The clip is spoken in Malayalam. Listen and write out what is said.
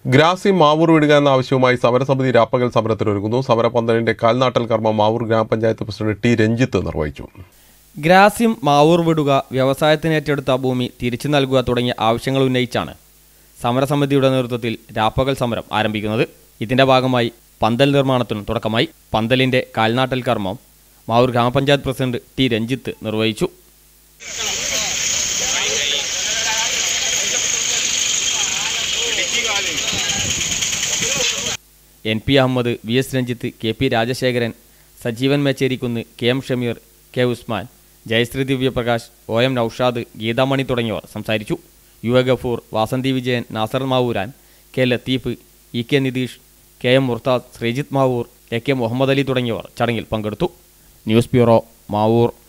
ഗ്രാസി മാവൂർ വിടുക എന്ന ആവശ്യവുമായി സമരസമിതി രാപ്പകൽ സമരത്തിനൊരുങ്ങുന്നു സമരപന്തലിന്റെ കാൽനാട്ടൽ കർമ്മ മാവൂർ ഗ്രാമപഞ്ചായത്ത് പ്രസിഡന്റ് ടി രഞ്ജിത്ത് നിർവഹിച്ചു ഗ്രാസ്യം മാവൂർ വിടുക വ്യവസായത്തിന് ഏറ്റെടുത്ത ഭൂമി തിരിച്ചു നൽകുക തുടങ്ങിയ ആവശ്യങ്ങൾ ഉന്നയിച്ചാണ് സമരസമിതിയുടെ നേതൃത്വത്തിൽ രാപ്പകൽ സമരം ആരംഭിക്കുന്നത് ഇതിന്റെ ഭാഗമായി പന്തൽ നിർമ്മാണത്തിനും തുടക്കമായി പന്തലിന്റെ കാൽനാട്ടൽ കർമ്മം മാവൂർ ഗ്രാമപഞ്ചായത്ത് പ്രസിഡന്റ് ടി രഞ്ജിത്ത് നിർവഹിച്ചു N P Ahammed V S Ranjith K P Rajasekharan Sajeevan Mecherikunnu K M Shameer K Usman Jayasree Divyaprakash O M Noushad Geethamani തുടങ്ങിയവർ സംസാരിച്ചു U A Gafoor Vasanthi Vijayan Nasar Mavooran K Latheef E K Nitheesh K M Murthad Sreejith Mavoor A K Muhammed Ali തുടങ്ങിയവർ ചടങ്ങിൽ പങ്കെടുത്തു ന്യൂസ് ബ്യൂറോ മാവൂർ